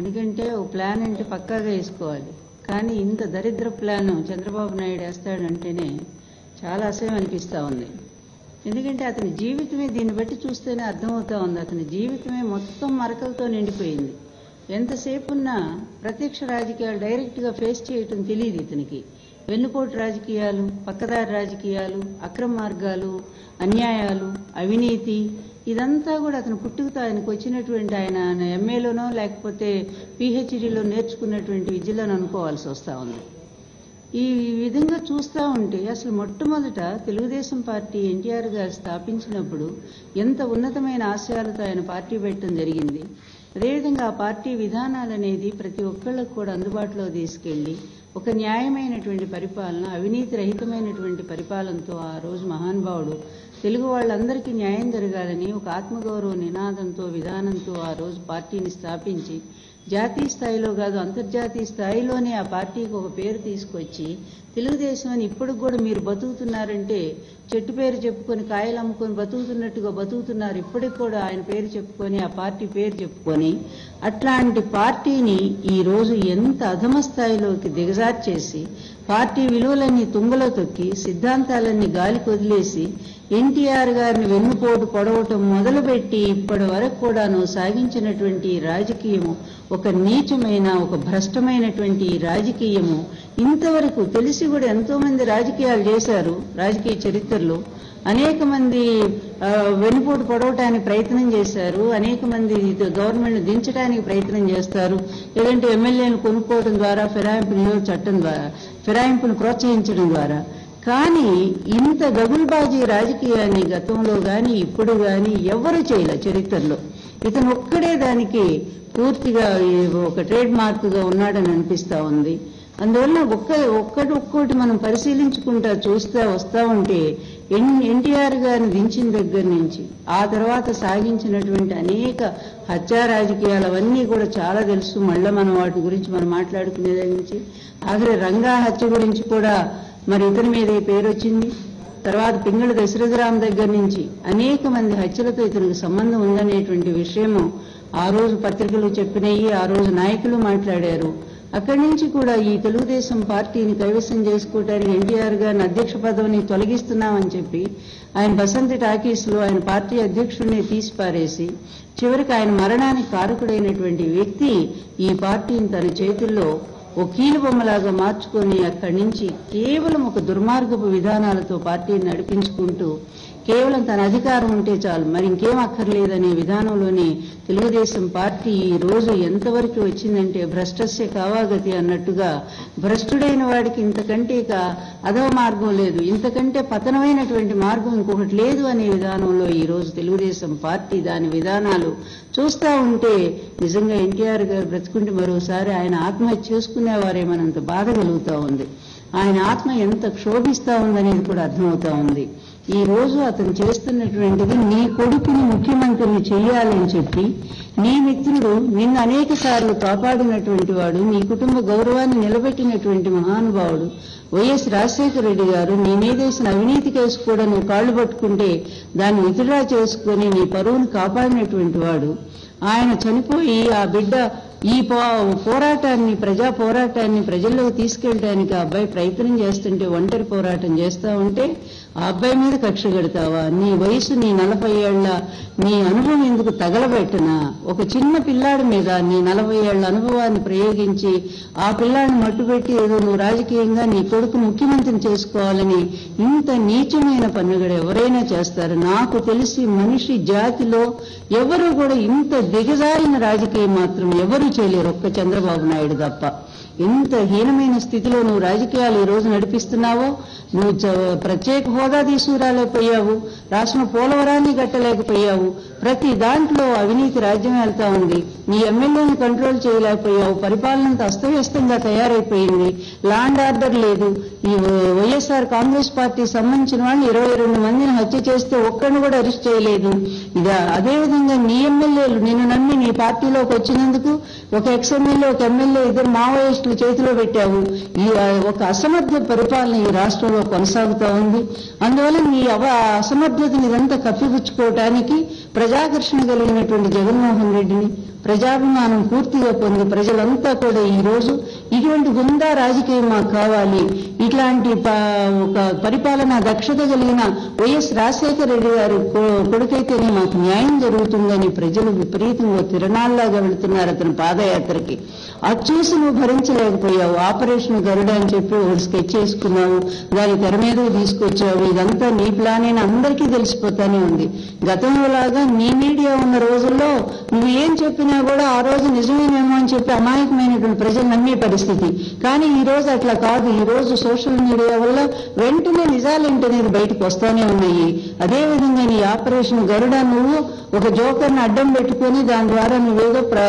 ఎందుకంటే ఓ ప్లాన్ అంటే పక్కాగా వేసుకోవాలి కానీ ఇంత దరిద్ర ప్లాన్ చంద్రబాబు నాయుడు వేస్తాడంటేనే చాలా అసహ్యం అనిపిస్తూ ఉంది ఎందుకంటే అతని జీవితమే దీన్ని బట్టి చూస్తేనే అర్థమవుతా ఉంది అతని జీవితమే మొత్తం మరకలతో నిండిపోయింది ఎంతసేపు ఉన్నా ప్రత్యక్ష రాజకీయాలు డైరెక్ట్గా ఫేస్ చేయటం తెలియదు ఇతనికి వెన్నుపోటు రాజకీయాలు పక్కదారి రాజకీయాలు అక్రమ మార్గాలు అన్యాయాలు అవినీతి ఇదంతా కూడా అతను పుట్టుకతో ఆయనకు వచ్చినటువంటి ఆయన ఎంఏలోనో లేకపోతే పిహెచ్డిలో నేర్చుకున్నటువంటి విద్యలోనో అనుకోవాల్సి వస్తూ ఉంది ఈ విధంగా చూస్తూ ఉంటే అసలు మొట్టమొదట తెలుగుదేశం పార్టీ ఎన్టీఆర్ గారు స్థాపించినప్పుడు ఎంత ఉన్నతమైన ఆశయాలతో ఆయన పార్టీ పెట్టడం జరిగింది అదేవిధంగా ఆ పార్టీ విధానాలు అనేది ప్రతి ఒక్కళ్ళకు కూడా అందుబాటులో తీసుకెళ్లి ఒక న్యాయమైనటువంటి పరిపాలన అవినీతి రహితమైనటువంటి పరిపాలనతో ఆ రోజు మహానుభావుడు తెలుగు వాళ్ళందరికీ న్యాయం జరగాలని ఒక ఆత్మగౌరవ నినాదంతో విధానంతో ఆ రోజు పార్టీని స్థాపించి జాతీయ స్థాయిలో కాదు అంతర్జాతీయ స్థాయిలోనే ఆ పార్టీకి ఒక పేరు తీసుకొచ్చి తెలుగుదేశం అని ఇప్పటికి కూడా మీరు బతుకుతున్నారంటే చెట్టు పేరు చెప్పుకొని కాయలు అమ్ముకొని బతుకుతున్నట్టుగా బతుకుతున్నారు ఇప్పటికి కూడా ఆయన పేరు చెప్పుకొని ఆ పార్టీ పేరు చెప్పుకొని అట్లాంటి పార్టీని ఈ రోజు ఎంత అధమ స్థాయిలోకి దిగజార్చేసి పార్టీ విలువలన్నీ తుంగలో తొక్కి సిద్ధాంతాలన్నీ గాలికి వదిలేసి ఎన్టీఆర్ గారిని వెన్నుపోటు పొడవటం మొదలుపెట్టి ఇప్పటి వరకు కూడాను సాగించినటువంటి ఈ రాజకీయము ఒక నీచమైన ఒక భ్రష్టమైనటువంటి ఈ రాజకీయము ఇంతవరకు తెలిసి కూడా ఎంతో మంది రాజకీయాలు చేశారు రాజకీయ చరిత్రలో అనేక మంది ఆ, వెన్నుపోటు పొడవటానికి ప్రయత్నం చేశారు అనేక మంది గవర్నమెంట్ దించడానికి ప్రయత్నం చేస్తారు లేదంటే ఎమ్మెల్యేలు కొనుక్కోవడం ద్వారా ఫిరాయింపు నిరోధ చట్టం ద్వారా ఫిరాయింపును ప్రోత్సహించడం ద్వారా కానీ ఇంత గగుల్బాజీ రాజకీయాన్ని గతంలో గాని ఇప్పుడు గాని ఎవరు చేయలే చరిత్రలో ఇతను ఒక్కడే దానికి పూర్తిగా ఈ ఒక ట్రేడ్ మార్క్ గా ఉన్నాడని అనిపిస్తా ఉంది అందువల్ల ఒక్క ఒక్కటి ఒక్కోటి మనం పరిశీలించుకుంటా చూస్తా వస్తా ఉంటే ఎన్ ఎన్టీఆర్ గారిని దించిన దగ్గర నుంచి ఆ తర్వాత సాగించినటువంటి అనేక హత్యా రాజకీయాలు అవన్నీ కూడా చాలా తెలుసు మళ్ళీ మనం వాటి గురించి మనం మాట్లాడుకునే దగ్గర నుంచి ఆఖరి రంగా హత్య గురించి కూడా మరి ఇతని మీద ఈ పేరు వచ్చింది తర్వాత పింగళి దశరథరామ్ దగ్గర నుంచి అనేక మంది హత్యలతో ఇతనికి సంబంధం ఉందనేటువంటి విషయము ఆ రోజు పత్రికలు చెప్పినాయి ఆ రోజు నాయకులు మాట్లాడారు అక్కడి నుంచి కూడా ఈ తెలుగుదేశం పార్టీని కైవసం చేసుకోవడానికి ఎన్టీఆర్ గారిని అధ్యక్ష పదవిని తొలగిస్తున్నామని చెప్పి ఆయన బసంతి టాకీస్లో ఆయన పార్టీ అధ్యక్షుడిని తీసి పారేసి చివరికి ఆయన మరణానికి కారకుడైనటువంటి వ్యక్తి ఈ పార్టీని తన చేతుల్లో ఓ కీలుబొమ్మలాగా మార్చుకొని అక్కడి నుంచి కేవలం ఒక దుర్మార్గపు విధానాలతో పార్టీని నడిపించుకుంటూ కేవలం తన అధికారం ఉంటే చాలు మరి ఇంకేం అక్కర్లేదనే విధానంలోనే తెలుగుదేశం పార్టీ ఈ రోజు ఎంతవరకు వచ్చిందంటే భ్రష్టస్య కావాగతి అన్నట్టుగా భ్రష్టుడైన వాడికి ఇంతకంటే ఇక అధవ మార్గం లేదు ఇంతకంటే పతనమైనటువంటి మార్గం ఇంకొకటి లేదు అనే విధానంలో ఈ రోజు తెలుగుదేశం పార్టీ దాని విధానాలు చూస్తా ఉంటే నిజంగా ఎన్టీఆర్ గారు బ్రతుకుంటే మరోసారి ఆయన ఆత్మహత్య చేసుకునేవారేమనంత బాధ కలుగుతా ఉంది ఆయన ఆత్మ ఎంత క్షోభిస్తా ఉందనేది కూడా అర్థమవుతా ఉంది ఈ రోజు అతను చేస్తున్నటువంటిది నీ కొడుకుని ముఖ్యమంత్రిని చెయ్యాలని చెప్పి నీ మిత్రుడు నిన్ను అనేక సార్లు కాపాడినటువంటి వాడు నీ కుటుంబ గౌరవాన్ని నిలబెట్టినటువంటి మహానుభావుడు వైఎస్ రాజశేఖర రెడ్డి గారు నీ మీదేసిన అవినీతి కేసు కూడా నువ్వు కాళ్ళు పట్టుకుంటే దాన్ని విత్డ్రా చేసుకొని నీ పరువును కాపాడినటువంటి వాడు ఆయన చనిపోయి ఆ బిడ్డ ఈ పో- పోరాటాన్ని ప్రజా పోరాటాన్ని ప్రజల్లోకి తీసుకెళ్ళడానికి ఆ అబ్బాయి ప్రయత్నం చేస్తుంటే ఒంటరి పోరాటం చేస్తా ఉంటే ఆ అబ్బాయి మీద కక్ష కడతావా నీ వయసు నీ నలభై ఏళ్ల నీ అనుభవం ఎందుకు తగలబెట్టనా ఒక చిన్న పిల్లాడి మీద నీ నలభై ఏళ్ల అనుభవాన్ని ప్రయోగించి ఆ పిల్లాడిని మట్టుబెట్టి ఏదో నువ్వు రాజకీయంగా నీ కొడుకు ముఖ్యమంత్రిని చేసుకోవాలని ఇంత నీచమైన పన్నుగడ ఎవరైనా చేస్తారు నాకు తెలిసి మనిషి జాతిలో ఎవరు కూడా ఇంత దిగజారిన రాజకీయం మాత్రం ఎవరు చేయలేరు ఒక్క చంద్రబాబు నాయుడు తప్ప ఎంత హీనమైన స్థితిలో నువ్వు రాజకీయాలు ఈ రోజు నడిపిస్తున్నావో నువ్వు చ- ప్రత్యేక హోదా తీసుకురాలేకపోయావు రాష్ట్రం పోలవరాన్ని కట్టలేకపోయావు ప్రతి దాంట్లో అవినీతి రాజ్యం వెళ్తా ఉంది నీ ఎమ్మెల్యేని కంట్రోల్ చేయలేకపోయావు పరిపాలన అంతా అస్తవ్యస్తంగా తయారైపోయింది లాండ్ ఆర్డర్ లేదు ఈ వైఎస్ఆర్ కాంగ్రెస్ పార్టీ సంబంధించిన వాళ్ళు ఇరవై రెండు మందిని హత్య చేస్తే ఒక్కరిని కూడా అరెస్ట్ చేయలేదు ఇదా అదేవిధంగా నీ ఎమ్మెల్యేలు నిన్ను నమ్మి నీ పార్టీలోకి వచ్చినందుకు ఒక ఎక్స్ ఎమ్మెల్యే ఒక ఎమ్మెల్యే ఇద్దరు మావోయిస్టులు చేతిలో పెట్టావు ఈ ఆ, ఒక అసమర్థ పరిపాలన ఈ రాష్ట్రంలో కొనసాగుతా ఉంది అందువల్ల నీ అవ అసమర్థతని ఇదంతా కప్పిపుచ్చుకోవటానికి ప్రజా ప్రజాకర్షణ కలిగినటువంటి జగన్మోహన్ రెడ్డిని ప్రజాభిమానం పూర్తిగా పొంది ప్రజలంతా కూడా ఈ రోజు ఇటువంటి గుండా రాజకీయం మాకు కావాలి ఇట్లాంటి ప- ఒక పరిపాలన దక్షత కలిగిన వైఎస్ రాజశేఖర రెడ్డి గారి కొ- కొడుకైతేనే మాకు న్యాయం జరుగుతుందని ప్రజలు విపరీతంగా తిరణాల్లాగా వెళుతున్నారు అతని పాదయాత్రకి అది చూసి నువ్వు భరించలేకపోయావు ఆపరేషన్ గరుడ అని చెప్పి ఒకటి స్కెచ్ చేసుకున్నావు దాని తెర మీదకు తీసుకొచ్చావు ఇదంతా నీ ప్లాన్ అని అందరికీ తెలిసిపోతానే ఉంది గతంలో లాగా నీ మీడియా ఉన్న రోజుల్లో నువ్వు ఏం చెప్పినా కూడా ఆ రోజు నిజమేనేమో అని చెప్పి అమాయకమైనటువంటి ప్రజలు నమ్మే పరిస్థితి కానీ ఈ రోజు అట్లా కాదు ఈ రోజు సోషల్ మీడియా వల్ల వెంటనే నిజాలేంటనేది బయటకు వస్తానే ఉన్నాయి అదేవిధంగా నీ ఆపరేషన్ గరుడ నువ్వు ఒక జోకర్ని అడ్డం పెట్టుకొని దాని ద్వారా నువ్వేదో ప్ర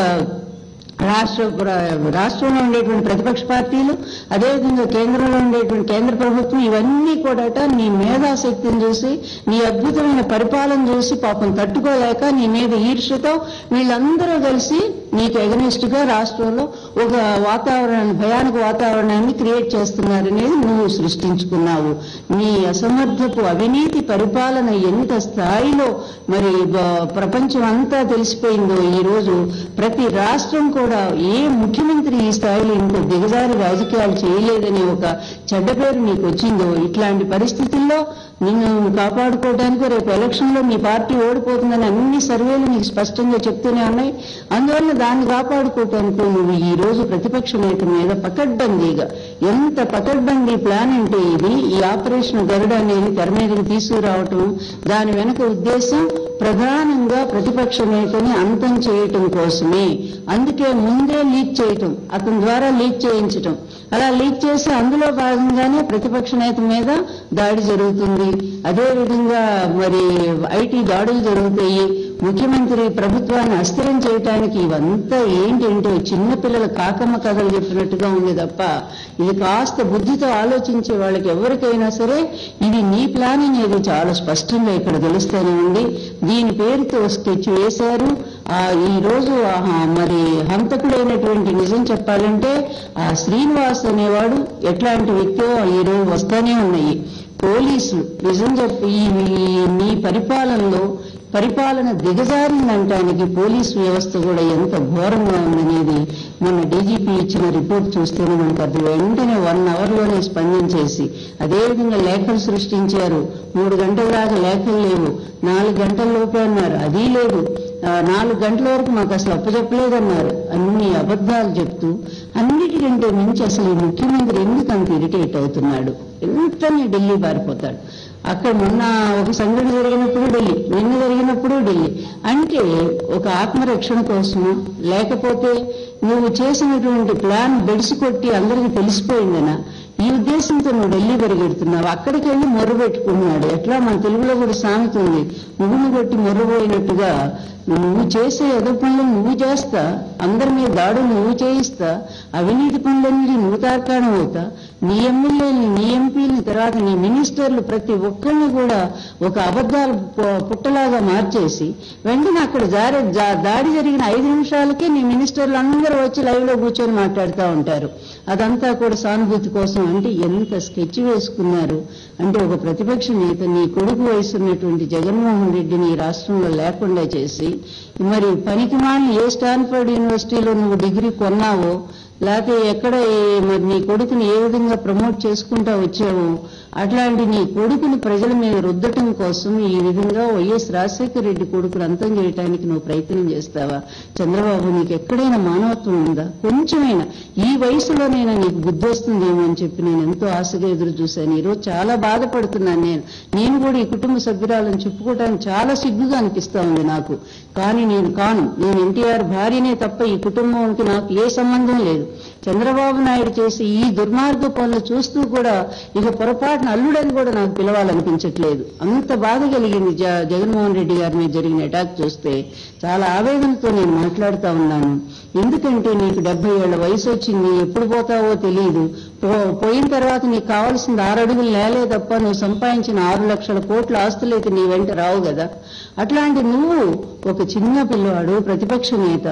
రాష్ట్ర ప్ర- రాష్ట్రంలో ఉండేటువంటి ప్రతిపక్ష పార్టీలు అదేవిధంగా కేంద్రంలో ఉండేటువంటి కేంద్ర ప్రభుత్వం ఇవన్నీ కూడాట నీ మేధాశక్తిని చూసి నీ అద్భుతమైన పరిపాలన చూసి పాపం తట్టుకోలేక నీ మీద ఈర్ష్యతో వీళ్ళందరూ కలిసి నీకు ఎగనిస్ట్ గా రాష్ట్రంలో ఒక వాతావరణాన్ని భయానక వాతావరణాన్ని క్రియేట్ చేస్తున్నారనేది నువ్వు సృష్టించుకున్నావు నీ అసమర్థపు అవినీతి పరిపాలన ఎంత స్థాయిలో మరి బ- ప్రపంచం అంతా తెలిసిపోయిందో ఈ రోజు ప్రతి రాష్ట్రం కూడా ఏ ముఖ్యమంత్రి ఈ స్థాయిలో ఇంత దిగజారి రాజకీయాలు చేయలేదనే ఒక చెడ్డ పేరు నీకు వచ్చిందో ఇట్లాంటి పరిస్థితుల్లో నిన్ను కాపాడుకోవడానికి రేపు ఎలక్షన్ లో మీ పార్టీ ఓడిపోతుందని అన్ని సర్వేలు నీకు స్పష్టంగా చెప్తూనే ఉన్నాయి అందువల్ల దాన్ని కాపాడుకోవటానికి నువ్వు ఈ రోజు ప్రతిపక్ష నేత మీద పకడ్బందీగా ఎంత పకడ్బందీ ప్లాన్ అంటే ఇది ఈ ఆపరేషన్ గరుడ అనేది తెర మీదకి తీసుకురావటం దాని వెనక ఉద్దేశం ప్రధానంగా ప్రతిపక్ష నేతని అంతం చేయటం కోసమే అందుకే ముందే లీక్ చేయటం అతని ద్వారా లీక్ చేయించటం అలా లీక్ చేసి అందులో భాగంగానే ప్రతిపక్ష నేత మీద దాడి జరుగుతుంది అదేవిధంగా మరి ఐటీ దాడులు జరుగుతాయి ముఖ్యమంత్రి ప్రభుత్వాన్ని అస్థిరం చేయటానికి ఇవంతా ఏంటంటే చిన్నపిల్లల కాకమ్మ కథలు చెప్పినట్టుగా ఉంది తప్ప ఇది కాస్త బుద్ధితో ఆలోచించే వాళ్ళకి ఎవరికైనా సరే ఇది నీ ప్లాన్ అనేది చాలా స్పష్టంగా ఇక్కడ తెలుస్తూనే ఉంది దీని పేరుతో స్కెచ్ వేశారు ఆ ఈ రోజు ఆ మరి హంతకుడైనటువంటి నిజం చెప్పాలంటే ఆ శ్రీనివాస్ అనేవాడు ఎట్లాంటి వ్యక్తో ఈ రోజు వస్తానే ఉన్నాయి పోలీసులు నిజం చెప్పి ఈ ఈ- మీ పరిపాలనలో పరిపాలన దిగజారిందంటానికి పోలీసు వ్యవస్థ కూడా ఎంత ఘోరంగా ఉందనేది మన డీజీపీ ఇచ్చిన రిపోర్ట్ చూస్తేనే మనకు అది వెంటనే వన్ అవర్ లోనే స్పందించేసి అదేవిధంగా లేఖలు సృష్టించారు మూడు గంటల దాకా లేఖలు లేవు నాలుగు గంటల లోపే అన్నారు అది లేదు ఆ, నాలుగు గంటల వరకు మాకు అసలు అప్పచెప్పలేదన్నారు అన్ని అబద్ధాలు చెప్తూ అన్నిటికంటే మించి అసలు ఈ ముఖ్యమంత్రి ఎందుకు అంత ఇరిటేట్ అవుతున్నాడు ఎంతనే ఢిల్లీ పారిపోతాడు అక్కడ మొన్న ఒక సంఘటన జరిగినప్పుడు ఢిల్లీ నిన్న జరిగినప్పుడు ఢిల్లీ అంటే ఒక ఆత్మరక్షణ కోసమా లేకపోతే నువ్వు చేసినటువంటి ప్లాన్ బెడిసి కొట్టి అందరికీ తెలిసిపోయిందనా ఈ ఉద్దేశంతో నువ్వు ఢిల్లీ పరిగెడుతున్నావు అక్కడికి వెళ్ళి మొర్ర పెట్టుకున్నాడు ఎట్లా మన తెలుగులో కూడా సామెత ఉంది నువ్వును కొట్టి మొర్రపోయినట్టుగా నువ్వు చేసే ఎదో పనులు నువ్వు చేస్తా అందరి మీద దాడులు నువ్వు చేయిస్తా అవినీతి పనులన్నీ నువ్వు తార్కాణం అవుతా నీ ఎమ్మెల్యేని నీ ఎంపీని తర్వాత నీ మినిస్టర్లు ప్రతి ఒక్కరిని కూడా ఒక అబద్ధాలు పు- పుట్టలాగా మార్చేసి వెంటనే అక్కడ జారి జా- దాడి జరిగిన ఐదు నిమిషాలకే నీ మినిస్టర్లు అందరూ వచ్చి లైవ్ లో కూర్చొని మాట్లాడుతూ ఉంటారు అదంతా కూడా సానుభూతి కోసం అంటే ఎంత స్కెచ్ వేసుకున్నారు అంటే ఒక ప్రతిపక్ష నేత నీ కొడుకు వయసు ఉన్నటువంటి జగన్మోహన్ రెడ్డిని ఈ రాష్ట్రంలో లేకుండా చేసి మరి పనికి ఏ స్టాన్ఫర్డ్ యూనివర్సిటీలో నువ్వు డిగ్రీ కొన్నావో లేకపోతే ఎక్కడ ఏ- మరి నీ కొడుకుని ఏ విధంగా ప్రమోట్ చేసుకుంటా వచ్చావో అట్లాంటి నీ కొడుకుని ప్రజల మీద రుద్దటం కోసం ఈ విధంగా వైఎస్ రాజశేఖర రెడ్డి కొడుకును అంతం చేయడానికి నువ్వు ప్రయత్నం చేస్తావా చంద్రబాబు నీకు ఎక్కడైనా మానవత్వం ఉందా కొంచెమైనా ఈ వయసులోనైనా నీకు బుద్ధి వస్తుందేమో అని చెప్పి నేను ఎంతో ఆశగా ఎదురు చూశాను ఈరోజు చాలా బాధపడుతున్నాను నేను నేను కూడా ఈ కుటుంబ సభ్యురాలను చెప్పుకోవడానికి చాలా సిగ్గుగా అనిపిస్తా ఉంది నాకు కానీ నేను కాను నేను ఎన్టీఆర్ భార్యనే తప్ప ఈ కుటుంబానికి నాకు ఏ సంబంధం లేదు చంద్రబాబు నాయుడు చేసి ఈ దుర్మార్గ పనులు చూస్తూ కూడా ఇక పొరపాటున అల్లుడని కూడా నాకు పిలవాలనిపించట్లేదు అంత బాధ కలిగింది జ- జగన్మోహన్ రెడ్డి గారి మీద జరిగిన అటాక్ చూస్తే చాలా ఆవేదనతో నేను మాట్లాడుతా ఉన్నాను ఎందుకంటే నీకు డెబ్బై ఏళ్ల వయసు వచ్చింది ఎప్పుడు పోతావో తెలియదు పో- పోయిన తర్వాత నీకు కావాల్సింది ఆరు అడుగులు నేలే తప్ప నువ్వు సంపాదించిన ఆరు లక్షల కోట్ల ఆస్తులైతే నీ వెంట రావు కదా అట్లాంటి నువ్వు ఒక చిన్న పిల్లవాడు ప్రతిపక్ష నేత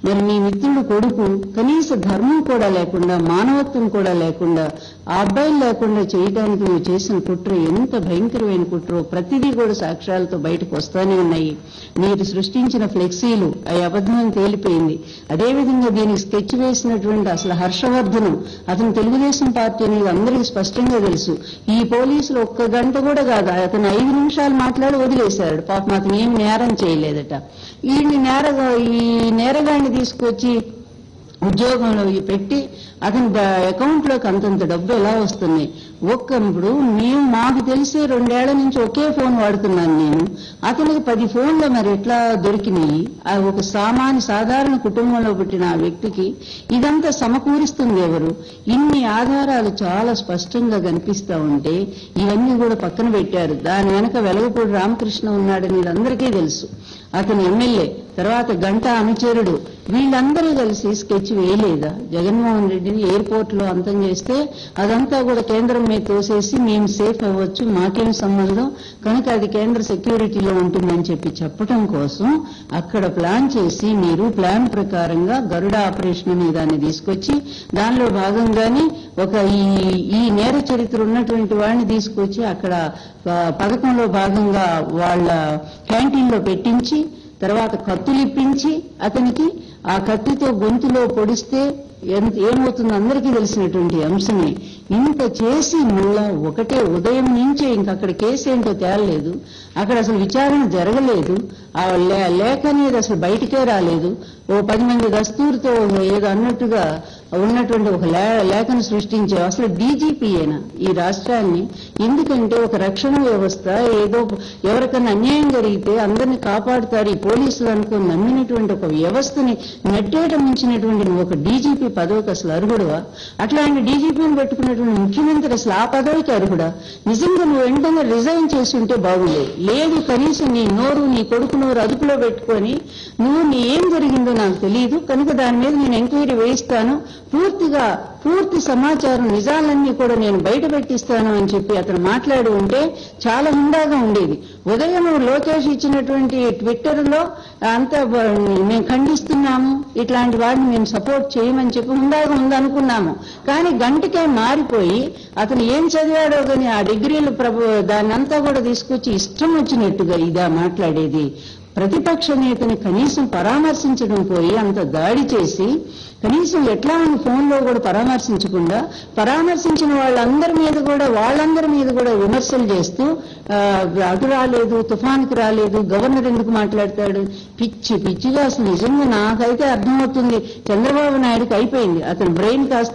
మరి నీ మిత్రుడు కొడుకు కనీస ధర్మం కూడా లేకుండా మానవత్వం కూడా లేకుండా ఆ అబ్బాయిలు లేకుండా చేయడానికి నువ్వు చేసిన కుట్ర ఎంత భయంకరమైన కుట్రో ప్రతిదీ కూడా సాక్ష్యాలతో బయటకు వస్తానే ఉన్నాయి మీరు సృష్టించిన ఫ్లెక్సీలు అవి అబద్ధం తేలిపోయింది అదేవిధంగా దీనికి స్కెచ్ వేసినటువంటి అసలు హర్షవర్ధనం అతను తెలుగుదేశం పార్టీ అనేది అందరికీ స్పష్టంగా తెలుసు ఈ పోలీసులు ఒక్క గంట కూడా కాదు అతను ఐదు నిమిషాలు మాట్లాడి వదిలేశాడు పాపం అతను ఏం నేరం చేయలేదట ఈ నేరగా ఈ నేరగాన్ని తీసుకొచ్చి ఉద్యోగంలో ఈ పెట్టి అతని అకౌంట్ లోకి అంతంత డబ్బు ఎలా వస్తుంది ఒక్క ఇప్పుడు మేము మాకు తెలిసి రెండేళ్ల నుంచి ఒకే ఫోన్ వాడుతున్నాను నేను అతనికి పది ఫోన్లు మరి ఎట్లా దొరికినాయి ఆ ఒక సామాన్య సాధారణ కుటుంబంలో పుట్టిన ఆ వ్యక్తికి ఇదంతా సమకూరుస్తుంది ఎవరు ఇన్ని ఆధారాలు చాలా స్పష్టంగా కనిపిస్తా ఉంటే ఇవన్నీ కూడా పక్కన పెట్టారు దాని వెనక వెలగపూడి రామకృష్ణ ఉన్నాడని అందరికీ తెలుసు అతను ఎమ్మెల్యే తర్వాత గంట అనుచరుడు వీళ్ళందరూ కలిసి స్కెచ్ వేయలేదా జగన్మోహన్ రెడ్డిని ఎయిర్పోర్ట్ లో అంతం చేస్తే అదంతా కూడా కేంద్రం మీద తోసేసి మేము సేఫ్ అవ్వచ్చు మాకేం సంబంధం కనుక అది కేంద్ర సెక్యూరిటీలో ఉంటుందని చెప్పి చెప్పడం కోసం అక్కడ ప్లాన్ చేసి మీరు ప్లాన్ ప్రకారంగా గరుడ ఆపరేషన్ అనే దాన్ని తీసుకొచ్చి దానిలో భాగంగానే ఒక ఈ ఈ నేర చరిత్ర ఉన్నటువంటి వాడిని తీసుకొచ్చి అక్కడ ఆ, పథకంలో భాగంగా వాళ్ళ క్యాంటీన్ లో పెట్టించి తర్వాత కత్తులు ఇప్పించి అతనికి ఆ కత్తితో గొంతులో పొడిస్తే ఎంత ఏమవుతుందో అందరికీ తెలిసినటువంటి అంశమే ఇంత చేసి మళ్ళా ఒకటే ఉదయం నుంచే ఇంక అక్కడ కేసు ఏంటో తేలలేదు అక్కడ అసలు విచారణ జరగలేదు ఆ లే- లేఖ అనేది అసలు బయటికే రాలేదు ఓ పది మంది దస్తూరుతో ఏదో అన్నట్టుగా ఉన్నటువంటి ఒక లే- లేఖను సృష్టించే అసలు డీజీపీయేనా ఈ రాష్ట్రాన్ని ఎందుకంటే ఒక రక్షణ వ్యవస్థ ఏదో ఎవరికన్నా అన్యాయం జరిగితే అందరిని కాపాడుతారు ఈ పోలీసులు అనుకుని నమ్మినటువంటి ఒక వ్యవస్థని నట్టేట మించినటువంటి నువ్వు ఒక డీజీపీ పదవికి అసలు అర్హుడువా అట్లాంటి డీజీపీని పెట్టుకున్నటువంటి ముఖ్యమంత్రి అసలు ఆ పదవికి అర్హుడా నిజంగా నువ్వు వెంటనే రిజైన్ చేసి ఉంటే బాగుండేది లేదు కనీసం నీ నోరు నీ కొడుకు నోరు అదుపులో పెట్టుకొని నువ్వు నీ ఏం జరిగిందో నాకు తెలియదు కనుక దాని మీద నేను ఎంక్వైరీ వేయిస్తాను పూర్తిగా పూర్తి సమాచారం నిజాలన్నీ కూడా నేను బయట పెట్టిస్తాను అని చెప్పి అతను మాట్లాడి ఉంటే చాలా హుందాగా ఉండేది ఉదయం లోకేష్ ఇచ్చినటువంటి ట్విట్టర్ లో అంతా బ- మేము ఖండిస్తున్నాము ఇట్లాంటి వాడిని మేము సపోర్ట్ చేయమని చెప్పి హుందాగా ఉందనుకున్నాము కానీ గంటకే మారిపోయి అతను ఏం చదివాడో కానీ ఆ డిగ్రీలు ప్రభు దాన్నంతా కూడా తీసుకొచ్చి ఇష్టం వచ్చినట్టుగా ఇదా మాట్లాడేది ప్రతిపక్ష నేతని కనీసం పరామర్శించడం పోయి అంత దాడి చేసి కనీసం ఎట్లా అని ఫోన్లో కూడా పరామర్శించకుండా పరామర్శించిన వాళ్ళందరి మీద కూడా వాళ్ళందరి మీద కూడా విమర్శలు చేస్తూ ఆ, అటు రాలేదు తుఫాన్కి రాలేదు గవర్నర్ ఎందుకు మాట్లాడతాడు పిచ్చి పిచ్చిగా అసలు నిజంగా నాకైతే అర్థమవుతుంది చంద్రబాబు నాయుడుకి అయిపోయింది అతని బ్రెయిన్ కాస్త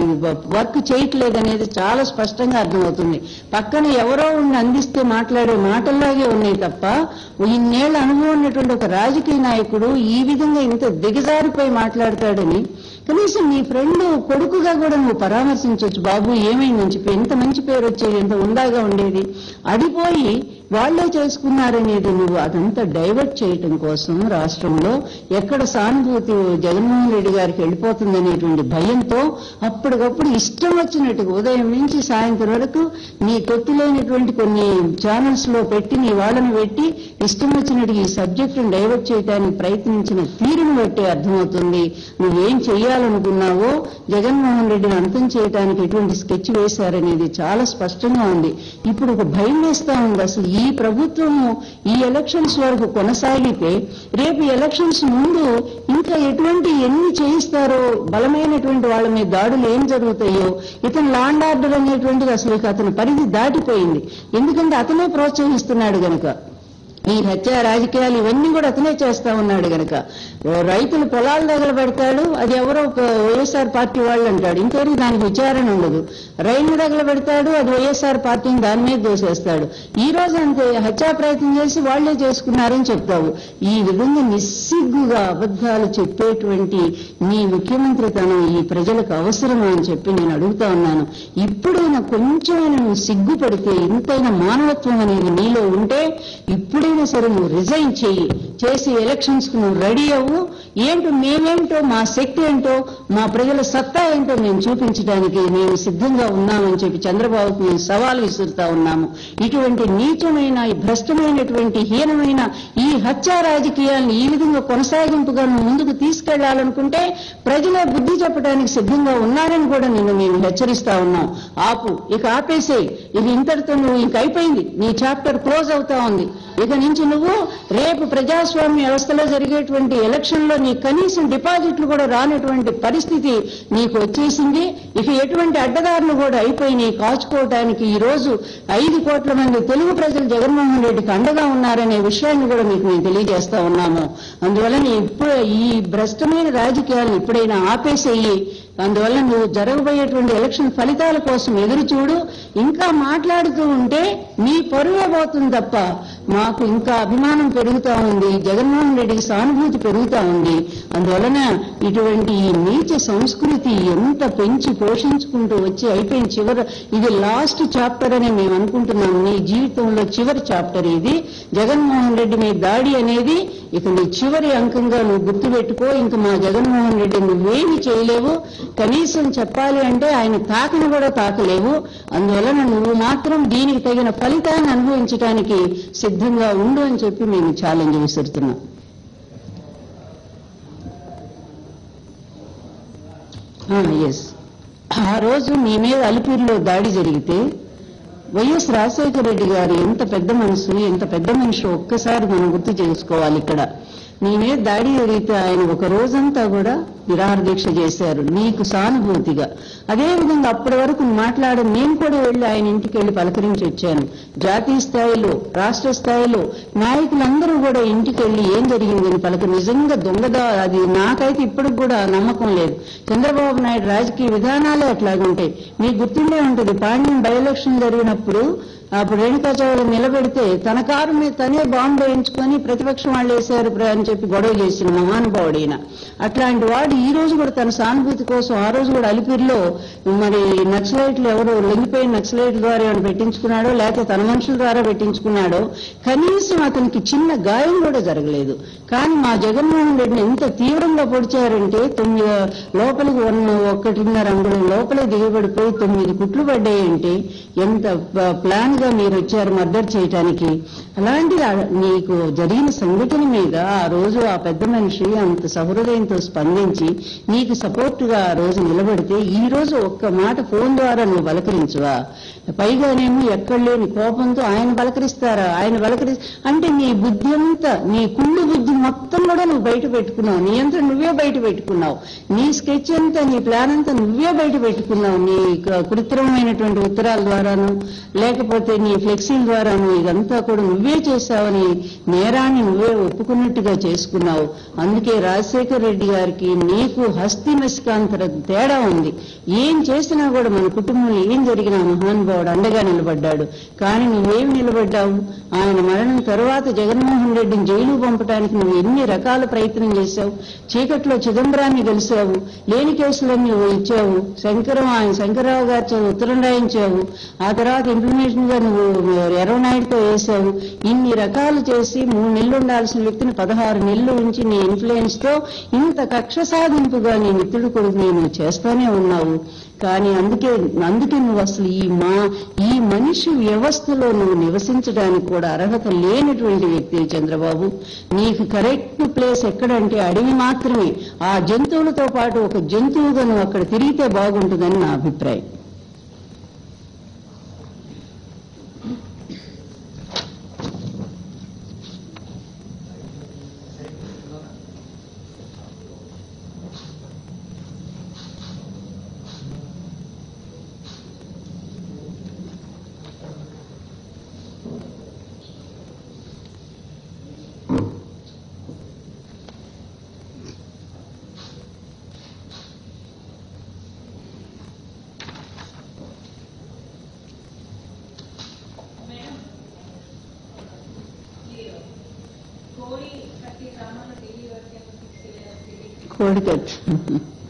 వర్క్ చేయట్లేదు అనేది చాలా స్పష్టంగా అర్థమవుతుంది పక్కన ఎవరో ఉండి అందిస్తే మాట్లాడే మాటల్లాగే ఉన్నాయి తప్ప ఇన్నేళ్ల అనుభవం ఉన్నటువంటి ఒక రాజకీయ నాయకుడు ఈ విధంగా ఇంత దిగజారిపోయి మాట్లాడతాడని కనీసం నీ ఫ్రెండ్ కొడుకుగా కూడా నువ్వు పరామర్శించవచ్చు బాబు ఏమైందని చెప్పి ఎంత మంచి పేరు వచ్చేది ఎంత ఉందాగా ఉండేది అడిపోయి వాళ్లే చేసుకున్నారనేది నువ్వు అదంతా డైవర్ట్ చేయటం కోసం రాష్ట్రంలో ఎక్కడ సానుభూతి జగన్మోహన్ రెడ్డి గారికి వెళ్ళిపోతుందనేటువంటి భయంతో అప్పటికప్పుడు ఇష్టం వచ్చినట్టుగా ఉదయం నుంచి సాయంత్రం వరకు నీ తొత్తి లేనటువంటి కొన్ని ఛానల్స్ లో పెట్టి నీ వాళ్ళని పెట్టి ఇష్టం వచ్చినట్టుగా ఈ సబ్జెక్టును డైవర్ట్ చేయడానికి ప్రయత్నించిన తీరును బట్టి అర్థమవుతుంది నువ్వేం చేయాలనుకున్నావో జగన్మోహన్ రెడ్డిని అంతం చేయడానికి ఎటువంటి స్కెచ్ వేశారనేది చాలా స్పష్టంగా ఉంది ఇప్పుడు ఒక భయం వేస్తా ఉంది అసలు ఈ ప్రభుత్వము ఈ ఎలక్షన్స్ వరకు కొనసాగితే రేపు ఎలక్షన్స్ ముందు ఇంకా ఎటువంటి ఎన్ని చేయిస్తారో బలమైనటువంటి వాళ్ళ మీద దాడులు ఏం జరుగుతాయో ఇతను లాండ్ ఆర్డర్ అనేటువంటిది అసలు ఇక అతని పరిధి దాటిపోయింది ఎందుకంటే అతనే ప్రోత్సహిస్తున్నాడు గనక ఈ హత్య రాజకీయాలు ఇవన్నీ కూడా అతనే చేస్తా ఉన్నాడు గనక ఓ రైతులు పొలాలు తగలబెడతాడు అది ఎవరో ఒక వైఎస్ఆర్ పార్టీ వాళ్ళు అంటాడు ఇంకెవరికి దానికి విచారణ ఉండదు రైలు తగలబెడతాడు అది వైఎస్ఆర్ పార్టీని దాని మీద దోసేస్తాడు ఈ రోజు అంతే హత్యా ప్రయత్నం చేసి వాళ్లే చేసుకున్నారని చెప్తావు ఈ విధంగా నిస్సిగ్గుగా అబద్ధాలు చెప్పేటువంటి నీ ముఖ్యమంత్రితనం ఈ ప్రజలకు అవసరమా అని చెప్పి నేను అడుగుతా ఉన్నాను ఇప్పుడైనా కొంచెమైనా నువ్వు సిగ్గుపడితే ఇంతైనా మానవత్వం అనేది నీలో ఉంటే ఇప్పుడైనా ఎలాగైనా సరే నువ్వు రిజైన్ చెయ్యి చేసి ఎలక్షన్స్ కు నువ్వు రెడీ అవ్వు ఏంటో మేమేంటో మా శక్తి ఏంటో మా ప్రజల సత్తా ఏంటో మేము చూపించడానికి మేము సిద్ధంగా ఉన్నామని చెప్పి చంద్రబాబుకు మేము సవాల్ విసురుతా ఉన్నాము ఇటువంటి నీచమైన ఈ భ్రష్టమైనటువంటి హీనమైన ఈ హత్యా రాజకీయాలను ఈ విధంగా కొనసాగింపుగా నువ్వు ముందుకు తీసుకెళ్లాలనుకుంటే ప్రజలే బుద్ధి చెప్పడానికి సిద్ధంగా ఉన్నారని కూడా నిన్ను మేము హెచ్చరిస్తా ఉన్నాం ఆపు ఇక ఆపేసేయి ఇది ఇంతటితో నువ్వు ఇంక అయిపోయింది నీ చాప్టర్ క్లోజ్ అవుతా ఉంది ఇక నుంచి నువ్వు రేపు ప్రజాస్వామ్య వ్యవస్థలో జరిగేటువంటి ఎలక్షన్ లో నీ కనీసం డిపాజిట్లు కూడా రానటువంటి పరిస్థితి నీకు వచ్చేసింది ఇక ఎటువంటి అడ్డదారులు కూడా అయిపోయినాయి కాచుకోవటానికి ఈ రోజు ఐదు కోట్ల మంది తెలుగు ప్రజలు జగన్మోహన్ రెడ్డికి అండగా ఉన్నారనే విషయాన్ని కూడా మీకు మేము తెలియజేస్తా ఉన్నాము అందువల్ల నీ ఇప్పుడు ఈ భ్రష్టమైన రాజకీయాలను ఇప్పుడైనా ఆపేసేయి అందువల్ల నువ్వు జరగబోయేటువంటి ఎలక్షన్ ఫలితాల కోసం ఎదురు చూడు ఇంకా మాట్లాడుతూ ఉంటే నీ పరువే పోతుంది తప్ప మాకు ఇంకా అభిమానం పెరుగుతా ఉంది జగన్మోహన్ రెడ్డికి సానుభూతి పెరుగుతా ఉంది అందువలన ఇటువంటి ఈ నీచ సంస్కృతి ఎంత పెంచి పోషించుకుంటూ వచ్చి అయిపోయిన చివరి ఇది లాస్ట్ చాప్టర్ అని మేము అనుకుంటున్నాం నీ జీవితంలో చివరి చాప్టర్ ఇది జగన్మోహన్ రెడ్డి మీద దాడి అనేది ఇక నీ చివరి అంకంగా నువ్వు గుర్తుపెట్టుకో ఇంక మా జగన్మోహన్ రెడ్డి నువ్వేమి చేయలేవు కనీసం చెప్పాలి అంటే ఆయన తాకని కూడా తాకలేవు అందువలన నువ్వు మాత్రం దీనికి తగిన ఫలితాన్ని అనుభవించడానికి సిద్ధంగా ఉండు అని చెప్పి మేము ఛాలెంజ్ విసురుతున్నాం ఎస్ ఆ రోజు మీ మీద అలిపిరిలో దాడి జరిగితే వైఎస్ రాజశేఖర రెడ్డి గారు ఎంత పెద్ద మనసు ఎంత పెద్ద మనిషి ఒక్కసారి మనం గుర్తు చేసుకోవాలి ఇక్కడ నీ మీద దాడి జరిగితే ఆయన ఒక రోజంతా కూడా నిరాహార దీక్ష చేశారు నీకు సానుభూతిగా అదేవిధంగా అప్పటి వరకు మాట్లాడ నేను కూడా వెళ్ళి ఆయన ఇంటికి వెళ్ళి పలకరించి వచ్చాను జాతీయ స్థాయిలో రాష్ట్ర స్థాయిలో నాయకులందరూ కూడా ఇంటికి వెళ్ళి ఏం జరిగిందని పలక నిజంగా దొంగదా అది నాకైతే ఇప్పటికి కూడా నమ్మకం లేదు చంద్రబాబు నాయుడు రాజకీయ విధానాలే అట్లాగుంటాయి మీకు గుర్తుండే ఉంటుంది పాండ్యం బై ఎలక్షన్ జరిగినప్పుడు అప్పుడు రేణుకాచార్య నిలబెడితే తన కారు మీద తనే బాంబు వేయించుకొని ప్రతిపక్షం వాళ్ళు వేశారు ప్ర- అని చెప్పి గొడవ చేసిన మహానుభావుడు ఈయన అట్లాంటి వాడు ఈ రోజు కూడా తన సానుభూతి కోసం ఆ రోజు కూడా అలిపిరిలో మరి నక్సలైట్లు ఎవరో లొంగిపోయిన నక్సలైట్ ద్వారా ఏమైనా పెట్టించుకున్నాడో లేకపోతే తన మనుషుల ద్వారా పెట్టించుకున్నాడో కనీసం అతనికి చిన్న గాయం కూడా జరగలేదు కానీ మా జగన్మోహన్ రెడ్డిని ఎంత తీవ్రంగా పొడిచారంటే తొమ్మిది లోపలికి ఉన్న ఒకటిన్నర అంగుళం లోపలే దిగబడిపోయి తొమ్మిది కుట్లు పడ్డాయంటే ఎంత ప- ప్లాన్ గా మీరు వచ్చారు మర్డర్ చేయటానికి అలాంటిది ఆ- నీకు జరిగిన సంఘటన మీద ఆ రోజు ఆ పెద్ద మనిషి అంత సహృదయంతో స్పందించి నీకు సపోర్ట్ గా ఆ రోజు నిలబడితే ఈ రోజు ఒక్క మాట ఫోన్ ద్వారా నువ్వు బలకరించువా పైగానేమో ఎక్కడ లేని కోపంతో ఆయన బలకరిస్తారా ఆయన బలకరి అంటే నీ బుద్ధి అంతా నీ కుళ్ళు బుద్ధి మొత్తం కూడా నువ్వు బయట పెట్టుకున్నావు నీ అంతా నువ్వే బయట పెట్టుకున్నావు నీ స్కెచ్ అంతా నీ ప్లాన్ అంతా నువ్వే బయట పెట్టుకున్నావు నీ క- కృత్రిమమైనటువంటి ఉత్తరాల ద్వారాను లేకపోతే నీ ఫ్లెక్సీల ద్వారాను ఇదంతా కూడా నువ్వే చేశావని నేరాన్ని నువ్వే ఒప్పుకున్నట్టుగా చేసుకున్నావు అందుకే రాజశేఖర్ రెడ్డి గారికి నీకు హస్తి మస్కాంతర తేడా ఉంది ఏం చేసినా కూడా మన కుటుంబంలో ఏం జరిగినా మహానుభావుడు అండగా నిలబడ్డాడు కానీ నువ్వేం నిలబడ్డావు ఆయన మరణం తరువాత జగన్మోహన్ రెడ్డిని జైలు పంపడానికి నువ్వు ఎన్ని రకాల ప్రయత్నం చేశావు చీకట్లో చిదంబరాన్ని కలిశావు లేని కేసులన్నీ ఇచ్చావు శంకరం ఆయన శంకరరావు గారి చేత ఉత్తరం రాయించావు ఆ తర్వాత ఇంప్లిమేషన్ గా నువ్వు ఎర్రనాయుడుతో వేశావు ఇన్ని రకాలు చేసి మూడు నెలలు ఉండాల్సిన వ్యక్తిని పదహారు నెలలు ఉంచి నీ ఇన్ఫ్లుయెన్స్ తో ఇంత కక్ష సాధింపుగా నీ మిత్రుడు కొడుకు నేను చేస్తానే ఉన్నావు కానీ అందుకే అందుకే నువ్వు అసలు ఈ మా ఈ మనిషి వ్యవస్థలో నువ్వు నివసించడానికి కూడా అర్హత లేనటువంటి వ్యక్తి చంద్రబాబు నీకు కరెక్ట్ ప్లేస్ ఎక్కడంటే అడవి మాత్రమే ఆ జంతువులతో పాటు ఒక జంతువుగా నువ్వు అక్కడ తిరిగితే బాగుంటుందని నా అభిప్రాయం కోడికట్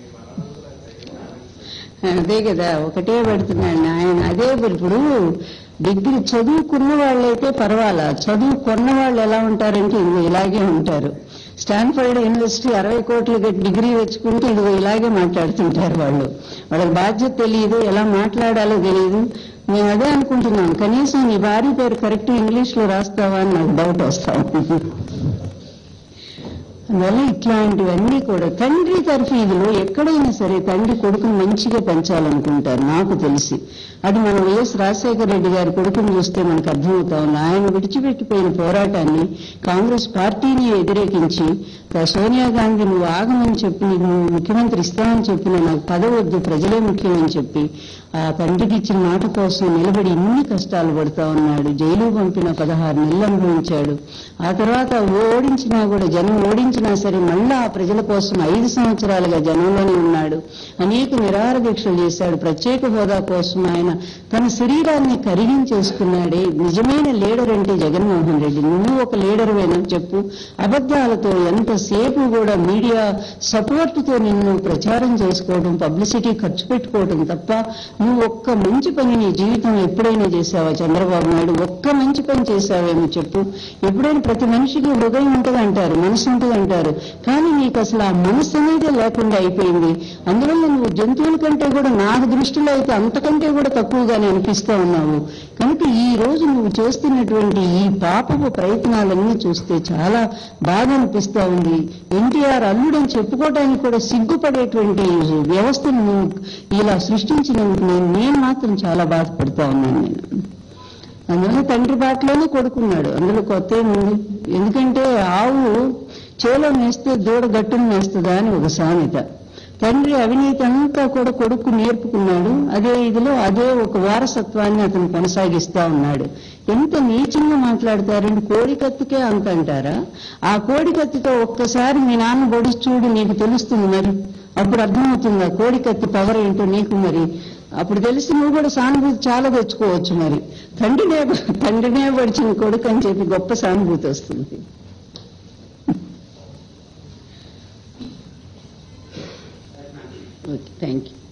అదే కదా ఒకటే పెడుతున్నాడు ఆయన అదే ఇప్పుడు డిగ్రీ చదువుకున్న వాళ్ళైతే పర్వాలా చదువు కొన్న వాళ్ళు ఎలా ఉంటారంటే ఇదిగో ఇలాగే ఉంటారు స్టాన్ఫర్డ్ యూనివర్సిటీ అరవై కోట్లు కట్టి డిగ్రీ తెచ్చుకుంటే ఇదిగో ఇలాగే మాట్లాడుతుంటారు వాళ్ళు వాళ్ళకి బాధ్యత తెలియదు ఎలా మాట్లాడాలో తెలియదు మేము అదే అనుకుంటున్నాం కనీసం నీ భార్య పేరు కరెక్ట్ ఇంగ్లీష్ లో రాస్తావా అని నాకు డౌట్ వస్తాం అందువల్ల ఇట్లాంటివన్నీ కూడా తండ్రి తర్ఫీదులో ఎక్కడైనా సరే తండ్రి కొడుకును మంచిగా పెంచాలనుకుంటారు నాకు తెలిసి అది మన వైఎస్ రాజశేఖర రెడ్డి గారి కొడుకును చూస్తే మనకు అర్థమవుతా ఉంది ఆయన విడిచిపెట్టిపోయిన పోరాటాన్ని కాంగ్రెస్ పార్టీని వ్యతిరేకించి సోనియా గాంధీ నువ్వు ఆగమని చెప్పి నీకు నువ్వు ముఖ్యమంత్రి ఇస్తామని చెప్పిన నాకు పదవద్దు ప్రజలే ముఖ్యమని చెప్పి ఆ తండ్రికి ఇచ్చిన మాట కోసం నిలబడి ఇన్ని కష్టాలు పడుతా ఉన్నాడు జైలు పంపిన పదహారు నెలలు అనుభవించాడు ఆ తర్వాత ఓడించినా కూడా జనం ఓడించినా సరే మళ్ళా ఆ ప్రజల కోసం ఐదు సంవత్సరాలుగా జనంలోనే ఉన్నాడు అనేక నిరాహార దీక్షలు చేశాడు ప్రత్యేక హోదా కోసం ఆయన తన శరీరాన్ని కరిగించేసుకున్నాడే నిజమైన లీడర్ అంటే జగన్మోహన్ రెడ్డి నువ్వు ఒక లీడర్వేనా చెప్పు అబద్ధాలతో ఎంతసేపు కూడా మీడియా సపోర్టుతో నిన్ను ప్రచారం చేసుకోవడం పబ్లిసిటీ ఖర్చు పెట్టుకోవడం తప్ప నువ్వు ఒక్క మంచి పని నీ జీవితం ఎప్పుడైనా చేశావా చంద్రబాబు నాయుడు ఒక్క మంచి పని చేశావేమో చెప్పు ఎప్పుడైనా ప్రతి మనిషికి హృదయం ఉంటుంది అంటారు మనసు ఉంటుంది అంటారు కానీ నీకు అసలు ఆ మనసు అనేది లేకుండా అయిపోయింది అందువల్ల నువ్వు జంతువుల కంటే కూడా నాకు దృష్టిలో అయితే అంతకంటే కూడా తక్కువగానే అనిపిస్తా ఉన్నావు కనుక ఈ రోజు నువ్వు చేస్తున్నటువంటి ఈ పాపపు ప్రయత్నాలన్నీ చూస్తే చాలా బాధ అనిపిస్తా ఉంది ఎన్టీఆర్ అల్లుడని చెప్పుకోవడానికి కూడా సిగ్గుపడేటువంటి వ్యవస్థను నువ్వు ఇలా సృష్టించినందుకు నేను నేను మాత్రం చాలా బాధపడుతా ఉన్నాను నేను అందువల్ల తండ్రి బాటలోనే కొడుకున్నాడు అందులో కొత్త ఏముంది ఎందుకంటే ఆవు చేలో మేస్తే దూడ గట్టును మేస్తుందా అని ఒక సామెత తండ్రి అవినీతి అంతా కూడా కొడుకు నేర్పుకున్నాడు అదే ఇదిలో అదే ఒక వారసత్వాన్ని అతను కొనసాగిస్తా ఉన్నాడు ఎంత నీచంగా మాట్లాడతారండి కోడికత్తికే అంత అంటారా ఆ కోడికత్తితో ఒక్కసారి మీ నాన్న బొడిచి చూడు నీకు తెలుస్తుంది మరి అప్పుడు అర్థమవుతుందా కోడికత్తి పవర్ ఏంటో నీకు మరి అప్పుడు తెలిసి నువ్వు కూడా సానుభూతి చాలా తెచ్చుకోవచ్చు మరి తండ్రినే తండ్రినే పడిచిన కొడుకు అని చెప్పి గొప్ప సానుభూతి వస్తుంది ఓకే థ్యాంక్ యూ